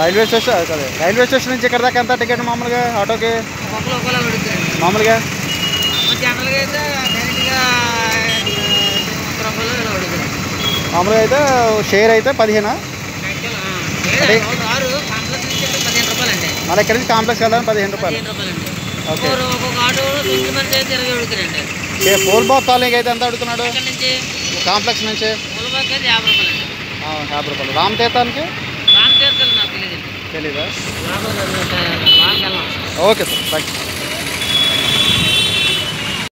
railway station అదే railway station నుంచి ఇక్కడ దాకా ఎంత టికెట్ మామూలుగా ఆటోకి ఒక్కొక్కరు ఒక్కోలా అడుగుతారండి మామూలుగా జనరల్గా అయితే డైరెక్ట్గా ముప్పై రూపాయలు ఇలా అడుగుతారు మామూలుగా అయితే షేర్ అయితే పదిహేనా యాక్చువల్ లేదు ఆరు కాంప్లెక్స్ నుంచి అయితే పదిహేను రూపాయలు అండి మళ్ళీ ఇక్కడి నుంచి కాంప్లెక్స్ వెళ్ళాలని పదిహేను రూపాయలు పదిహేను రూపాయలు అండి ఓకే ఒక్కొక్కరు ఒక్కొక్క ఆటో సింగిల్ మనిషి అయితే ఇరవై అడుగుతారండి ఏ ఫోర్ బాక్ కాలనీకి అయితే ఎంత అడుగుతున్నాడు ఇక్కడ నుంచి కాంప్లెక్స్ నుంచి మూలబాకి అయితే యాభై రూపాయలు అండి ఆ, యాభై రూపాయలు రామ్ తీర్థానికి రామ్ తీర్థాలు నాకు తెలియదండి తెలీదా లాభం లేదు, లాభం వెళ్ళాం ఓకే సార్ థ్యాంక్ యూ